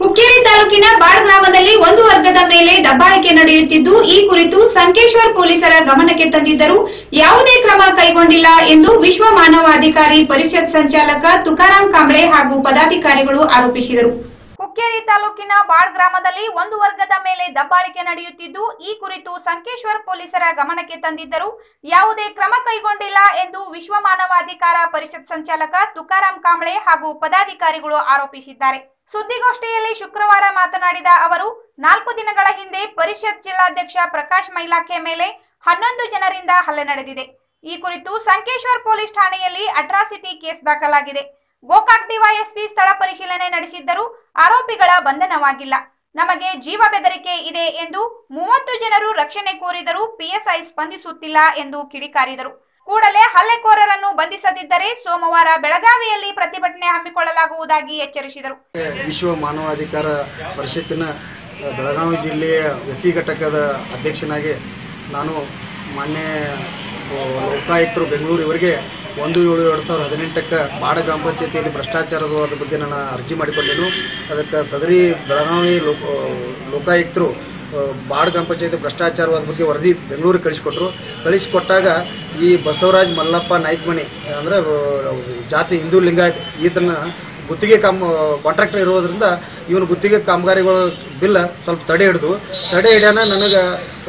ಹುಕ್ಕೇರಿ ತಾಲೂಕಿನ ಬಾಡ್ ಗ್ರಾಮದಲ್ಲಿ ಒಂದು ವರ್ಗದ ಮೇಲೆ ದಬ್ಬಾಳಿಕೆ ನಡೆಯುತ್ತಿದ್ದು ಈ ಕುರಿತು ಸಂಕೇಶ್ವರ್ ಪೊಲೀಸರ ಗಮನಕ್ಕೆ ತಂದಿದ್ದರೂ ಯಾವುದೇ ಕ್ರಮ ಕೈಗೊಂಡಿಲ್ಲ ಎಂದು ವಿಶ್ವ ಮಾನವಾಧಿಕಾರಿ ಪರಿಷತ್ ಸಂಚಾಲಕ ತುಕಾರಾಂ ಕಾಂಬ್ಳೆ ಹಾಗೂ ಪದಾಧಿಕಾರಿಗಳು ಆರೋಪಿಸಿದರು ಹುಕ್ಕೇರಿ ತಾಲೂಕಿನ ಬಾಡ್ ಗ್ರಾಮದಲ್ಲಿ ಒಂದು ವರ್ಗದ ಮೇಲೆ ದಬ್ಬಾಳಿಕೆ ನಡೆಯುತ್ತಿದ್ದು ಈ ಕುರಿತು ಸಂಕೇಶ್ವರ್ ಪೊಲೀಸರ ಗಮನಕ್ಕೆ ತಂದಿದ್ದರೂ ಯಾವುದೇ ಕ್ರಮ ಕೈಗೊಂಡಿಲ್ಲ ಎಂದು ವಿಶ್ವ ಮಾನವಾಧಿಕಾರ ಪರಿಷತ್ ಸಂಚಾಲಕ ತುಕಾರಾಂ ಕಾಂಬ್ಳೆ ಹಾಗೂ ಪದಾಧಿಕಾರಿಗಳು ಆರೋಪಿಸಿದ್ದಾರೆ ಸುದ್ದಿಗೋಷ್ಠಿಯಲ್ಲಿ ಶುಕ್ರವಾರ ಮಾತನಾಡಿದ ಅವರು ನಾಲ್ಕು ದಿನಗಳ ಹಿಂದೆ ಪರಿಷತ್ ಜಿಲ್ಲಾಧ್ಯಕ್ಷ ಪ್ರಕಾಶ್ ಮೈಲಾಖೆ ಮೇಲೆ ಹನ್ನೊಂದು ಜನರಿಂದ ಹಲ್ಲೆ ನಡೆದಿದೆ ಈ ಕುರಿತು ಸಂಕೇಶ್ವರ್ ಪೊಲೀಸ್ ಠಾಣೆಯಲ್ಲಿ ಅಟ್ರಾಸಿಟಿ ಕೇಸ್ ದಾಖಲಾಗಿದೆ ಗೋಕಾಕ್ ಡಿವೈಎಸ್ಪಿ ಸ್ಥಳ ಪರಿಶೀಲನೆ ನಡೆಸಿದ್ದರೂ ಆರೋಪಿಗಳ ಬಂಧನವಾಗಿಲ್ಲ ನಮಗೆ ಜೀವ ಬೆದರಿಕೆ ಇದೆ ಎಂದು ಮೂವತ್ತು ಜನರು ರಕ್ಷಣೆ ಕೋರಿದರೂ ಪಿಎಸ್ಐ ಸ್ಪಂದಿಸುತ್ತಿಲ್ಲ ಎಂದು ಕಿಡಿಕಾರಿದರು ಕೂಡಲೇ ಹಲ್ಲೆಕೋರರನ್ನು ಬಂಧಿಸದಿದ್ದರೆ ಸೋಮವಾರ ಬೆಳಗಾವಿಯಲ್ಲಿ ಪ್ರತಿಭಟನೆ ಹಮ್ಮಿಕೊಳ್ಳಲಾಗುವುದಾಗಿ ಎಚ್ಚರಿಸಿದರು ವಿಶ್ವ ಮಾನವಾಧಿಕಾರ ಪರಿಷತ್ತಿನ ಅ, ಬೆಳಗಾವಿ ಜಿಲ್ಲೆಯ ಎಸ್ಸಿ ಘಟಕದ ಅಧ್ಯಕ್ಷನಾಗಿ ನಾನು ಮಾನ್ಯ ಅ, ಲೋಕಾಯುಕ್ತರು ಬೆಂಗಳೂರು ಇವರಿಗೆ ಒಂದು ಏಳು ಎರಡು ಸಾವಿರದ ಹದಿನೆಂಟಕ್ಕೆ ಬಾಡ ಗ್ರಾಮ ಪಂಚಾಯತಿಯಲ್ಲಿ ಭ್ರಷ್ಟಾಚಾರದ ಬಗ್ಗೆ ನಾನು ಅರ್ಜಿ ಮಾಡಿಕೊಂಡೆನು ಅದಕ್ಕೆ ಸದರಿ ಬೆಳಗಾವಿ ಲೋಕ ಲೋಕಾಯುಕ್ತರು ಆ, ಬಾಡ್ ಗ್ರಾಮ ಪಂಚಾಯತಿ ಭ್ರಷ್ಟಾಚಾರದ ಬಗ್ಗೆ ವರದಿ ಬೆಂಗಳೂರಿಗೆ ಕಳಿಸಿಕೊಟ್ರು ಕಳಿಸಿಕೊಟ್ಟಾಗ ಈ ಬಸವರಾಜ್ ಮಲ್ಲಪ್ಪ ನಾಯ್ಕಮಣಿ ಅಂದ್ರೆ ಆ, ಜಾತಿ ಹಿಂದೂ ಲಿಂಗಾಯತ್ ಈತನ ಗುತ್ತಿಗೆ ಕಾಮ್ ಕಾಂಟ್ರಾಕ್ಟರ್ ಇರೋದ್ರಿಂದ ಇವನು ಗುತ್ತಿಗೆ ಕಾಮಗಾರಿಗಳು ಬಿಲ್ ಸ್ವಲ್ಪ ತಡೆ ಹಿಡಿದು ತಡೆ ಹಿಡ್ಯಾನ ನನಗೆ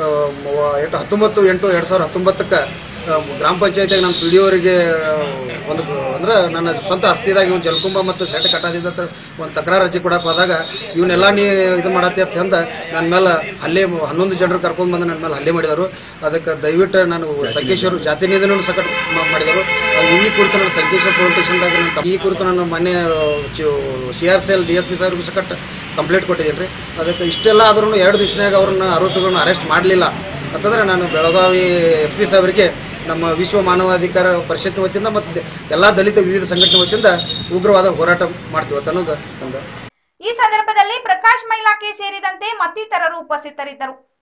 ಎಷ್ಟು ಹತ್ತೊಂಬತ್ತು ಎಂಟು ಎರಡು ಸಾವಿರದ ಹತ್ತೊಂಬತ್ತಕ್ಕೆ ಗ್ರಾಮ ಪಂಚಾಯತಿಯಾಗ ನಮ್ಮ ಪಿ ಡಿ ಅವರಿಗೆ ಒಂದು ಅಂದ್ರೆ ನನ್ನ ಸ್ವಂತ ಆಸ್ತಿದಾಗ ಇವ್ನು ಜಲಕುಂಭ ಮತ್ತು ಸೆಟ್ ಕಟ್ಟಾದಿದ್ದ ಅಂತ ಒಂದು ತಕರಾರು ಅರ್ಜಿ ಕೊಡಕ್ಕೆ ಹೋದಾಗ ಇವನ್ನೆಲ್ಲ ನೀ ಇದು ಮಾಡತ್ತೆ ಅಂತ ಅಂದ ನನ್ನ ಮೇಲೆ ಹಲ್ಲೆ ಹನ್ನೊಂದು ಜನರು ಕರ್ಕೊಂಡು ಬಂದು ನನ್ನ ಮೇಲೆ ಹಲ್ಲೆ ಮಾಡಿದರು ಅದಕ್ಕೆ ದಯವಿಟ್ಟು ನಾನು ಸಂಕೇಶ್ವರ ಜಾತಿ ನಿಧನ ಸಕಟ್ ಮಾ- ಮಾಡಿದರು ಅದು ಈ ಕುರಿತು ನಾನು ಸಂಕೇಶ್ವರ ಪೊಲೀಸ್ ಸ್ಟೇಷನ್ದಾಗ ನಾನು ಕ- ಈ ಕುರಿತು ನಾನು ಮೊನ್ನೆ C R C L D S P ಸಾಹೇಬ್ರಿಗೂ ಸಕಟ್ ಕಂಪ್ಲೇಂಟ್ ಕೊಟ್ಟಿದ್ದೀನಿ ರೀ ಅದಕ್ಕೆ ಇಷ್ಟೆಲ್ಲ ಆದ್ರೂ ಎರಡು ದಿವಸನಾಗ ಅವ್ರನ್ನ ಆರೋಪಿಗಳನ್ನ ಅರೆಸ್ಟ್ ಮಾಡಲಿಲ್ಲ ಅಂತಂದ್ರೆ ನಾನು ಬೆಳಗಾವಿ ಎಸ್ ಪಿ ಸಾಹೇಬರಿಗೆ ನಮ್ಮ ವಿಶ್ವ ಮಾನವಾಧಿಕಾರ ಪರಿಷತ್ ವತಿಯಿಂದ ಮತ್ತು ಎಲ್ಲ ದಲಿತ ವಿವಿಧ ಸಂಘಟನೆ ವತಿಯಿಂದ ಉಗ್ರವಾದ ಹೋರಾಟ ಮಾಡ್ತೀವಿ ಅಂತ ಅನ್ನೋದು ಒಂದು ಈ ಸಂದರ್ಭದಲ್ಲಿ ಪ್ರಕಾಶ್ ಮೈಲಾಕೆ ಸೇರಿದಂತೆ ಮತ್ತಿತರರು ಉಪಸ್ಥಿತರಿದ್ದರು